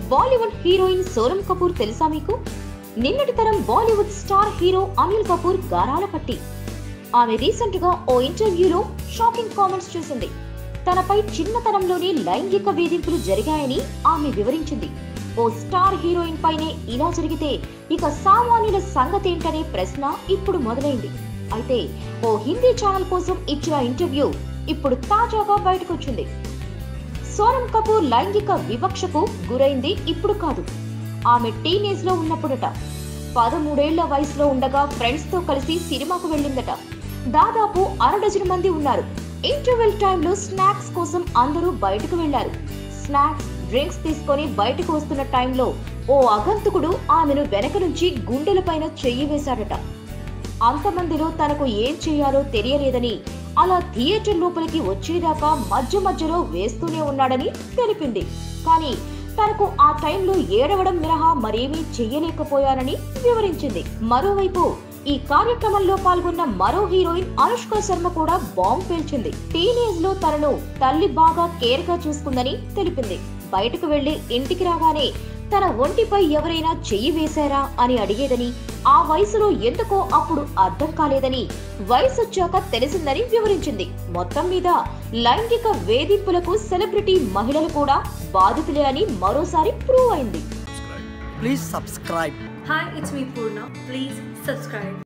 Bollywood heroine Sonam Kapoor తెలుసా మీకు నిన్నటి తరం Bollywood star hero Anil Kapoor గారాల పట్టి ఆమె రీసెంట్ గా ఓ ఇంటర్వ్యూలో షాకింగ్ కామెంట్స్ చేసింది తనపై చిన్నతనంలోనే లైంగిక వేధింపులు జరిగాయని ఆమె వివరించింది ఓ స్టార్ హీరోయిన్ పైనే ఇలా జరిగితే ఇక సామాన్యుల సంగతేంటనే ప్రశ్న ఇప్పుడు మొదలైంది అయితే ఓ హిందీ ఛానల్ కోసం ఇచ్చిన ఇంటర్వ్యూ ఇప్పుడు తాజాగా బయటకొచ్చింది సోనం కపూర్ లైంగిక వివక్షకు గురైంది ఇప్పుడు కాదు ఆమె టీనేజ్ లో ఉన్నప్పుడట పదమూడేళ్ల వయసులో ఉండగా ఫ్రెండ్స్ తో కలిసి సినిమాకు వెళ్ళిందట దాదాపు అరడజను మంది ఉన్నారు ఇంటర్వెల్ టైంలో స్నాక్స్ కోసం అందరూ బయటకు వెళ్లారు స్నాక్స్ డ్రింక్స్ తీసుకొని బయటకు వస్తున్న టైంలో ఓ అగంతకుడు ఆమెను వెనక నుంచి గుండెలపైన చెయ్యి వేశాడట అంతమందిలో తనకు ఏం చేయాలో తెలియలేదని అలా థియేటర్ లోపలికి వచ్చేదాకా మధ్య మధ్యలో వేస్తూనే ఉన్నాడని తెలిపింది కానీ తనకు ఆ టైంలో ఏడవడం మినహా మరేమీ చెయ్యలేకపోయానని వివరించింది మరోవైపు ఈ కార్యక్రమంలో పాల్గొన్న మరో హీరోయిన్ అనుష్క శర్మ కూడా బాంబ్ పేల్చింది టీనేజ్ లో తనను తల్లి బాగా కేర్ గా చూసుకుందని తెలిపింది బయటకు వెళ్లి ఇంటికి రాగానే తన ఒంటిపై ఎవరైనా చెయ్యి వేశారా అని అడిగేదని ఆ వయసులో ఎందుకో అప్పుడు అర్థం కాలేదని వయసు వచ్చాక తెలిసిందని వివరించింది మొత్తం మీద లైంగిక వేధింపులకు సెలబ్రిటీ మహిళలు కూడా బాధితులే అని మరోసారి ప్రూవ్ అయింది Please subscribe. Hi, it's me Purna. Please subscribe.